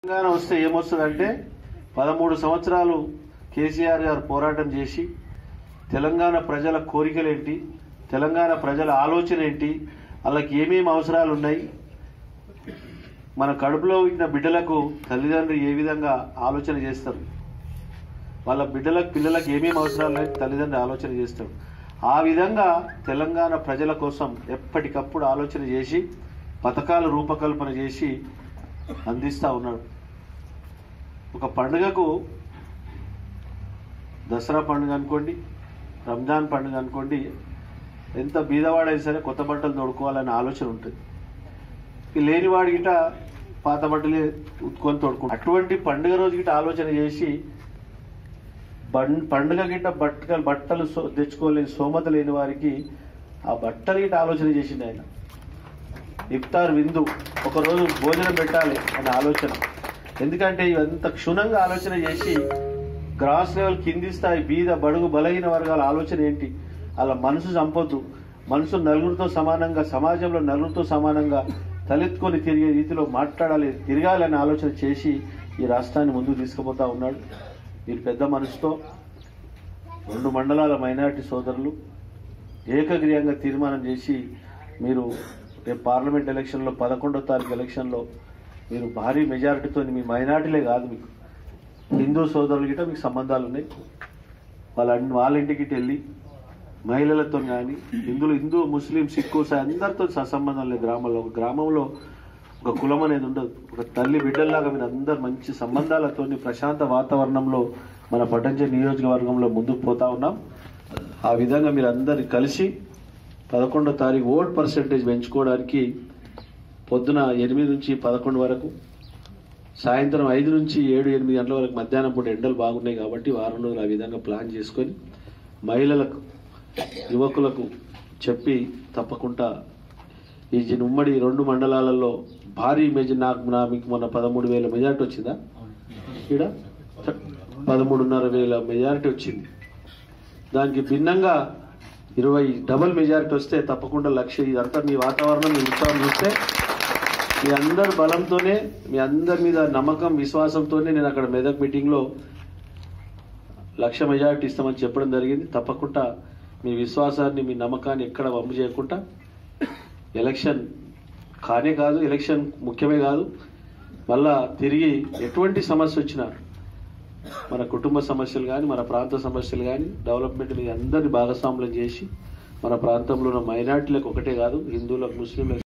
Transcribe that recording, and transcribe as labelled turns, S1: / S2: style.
S1: తెలంగాణ వస్తే ఏమొస్తుందంటే పదమూడు సంవత్సరాలు కేసీఆర్ గారు పోరాటం చేసి తెలంగాణ ప్రజల కోరికలేంటి తెలంగాణ ప్రజల ఆలోచన ఏంటి వాళ్ళకి ఏమేమి అవసరాలు ఉన్నాయి మన కడుపులో ఉన్న బిడ్డలకు తల్లిదండ్రులు ఏ విధంగా ఆలోచన చేస్తారు వాళ్ళ బిడ్డలకు పిల్లలకు ఏమేమి అవసరాలు ఉన్నాయి తల్లిదండ్రులు ఆలోచన చేస్తాడు ఆ విధంగా తెలంగాణ ప్రజల కోసం ఎప్పటికప్పుడు ఆలోచన చేసి పథకాల రూపకల్పన చేసి అందిస్తా ఉన్నాడు ఒక పండుగకు దసరా పండుగ అనుకోండి రంజాన్ పండుగ అనుకోండి ఎంత బీదవాడైనా సరే కొత్త బట్టలు తొడుకోవాలనే ఆలోచన ఉంటుంది ఈ లేనివాడి గిట పాత బట్టలే ఉత్తుకొని తొడుకుంటాడు అటువంటి పండుగ రోజు గిట ఆలోచన చేసి బం- పండుగ గిట్ట బట్టలు బట్టలు సో- తెచ్చుకోలేని స్తోమత లేని వారికి ఆ బట్టలు గిట్ట ఆలోచన చేసింది ఆయన ఇఫ్తార్ విందు ఒకరోజు భోజనం పెట్టాలి అనే ఆలోచన ఎందుకంటే ఇవంత క్షుణ్ణంగా ఆలోచన చేసి గ్రాస్ లెవెల్ కింది స్థాయి బీద బడుగు బలహీన వర్గాల ఆలోచన ఏంటి అలా మనసు చంపొద్దు మనసు నలుగురితో సమానంగా సమాజంలో నలుగురితో సమానంగా తలెత్తుకొని తిరిగే రీతిలో మాట్లాడాలి తిరగాలి అనే ఆలోచన చేసి ఈ రాష్ట్రాన్ని ముందుకు తీసుకుపోతా ఉన్నాడు మీరు పెద్ద మనసుతో రెండు మండలాల మైనారిటీ సోదరులు ఏకగ్రీయంగా తీర్మానం చేసి మీరు రేపు పార్లమెంట్ ఎలక్షన్లో పదకొండో తారీఖు ఎలక్షన్లో మీరు భారీ మెజారిటీతో మీ మైనార్టీలే కాదు మీకు హిందూ సోదరులు గిట్ట మీకు సంబంధాలు ఉన్నాయి వాళ్ళ వాళ్ళ ఇంటికి వెళ్ళి మహిళలతో కానీ హిందువులు హిందూ ముస్లిం సిక్కు అందరితో సత్సంబంధం లేదు గ్రామంలో ఒక గ్రామంలో ఒక కులం అనేది ఉండదు ఒక తల్లి బిడ్డల్లాగా మీరు అందరు మంచి సంబంధాలతో ప్రశాంత వాతావరణంలో మన పటంచ నియోజకవర్గంలో ముందుకు పోతా ఉన్నాం ఆ విధంగా మీరు అందరు కలిసి పదకొండో తారీఖు ఓట్ పర్సెంటేజ్ పెంచుకోవడానికి పొద్దున ఎనిమిది నుంచి పదకొండు వరకు సాయంత్రం ఐదు నుంచి ఏడు ఎనిమిది గంటల వరకు మధ్యాహ్నం పూట ఎండలు బాగున్నాయి కాబట్టి వారం రోజులు ఆ విధంగా ప్లాన్ చేసుకొని మహిళలకు యువకులకు చెప్పి తప్పకుండా ఈ జి- ఉమ్మడి రెండు మండలాలలో భారీ మెజ నాకు నా మీకు మొన్న పదమూడు వేల మెజార్టీ వచ్చిందా ఇక్కడ పదమూడున్నర వేల మెజారిటీ వచ్చింది దానికి భిన్నంగా ఇరవై డబుల్ మెజారిటీ వస్తే తప్పకుండా లక్ష ఇదంతా మీ వాతావరణం మీ ఉత్సాహం చూస్తే మీ అందరి బలంతోనే మీ అందరి మీద నమ్మకం విశ్వాసంతోనే నేను అక్కడ మెదక్ మీటింగ్లో లక్ష మెజారిటీ ఇస్తామని చెప్పడం జరిగింది తప్పకుండా మీ విశ్వాసాన్ని మీ నమ్మకాన్ని ఎక్కడ వమ్ము చేయకుండా ఎలక్షన్ కానే కాదు ఎలక్షన్ ముఖ్యమే కాదు మళ్ళా తిరిగి ఎటువంటి సమస్య వచ్చినా మన కుటుంబ సమస్యలు కానీ మన ప్రాంత సమస్యలు కానీ డెవలప్మెంట్ మీ అందరిని భాగస్వాములను చేసి మన ప్రాంతంలో ఉన్న మైనార్టీలకు ఒకటే కాదు హిందువులకు ముస్లింలకు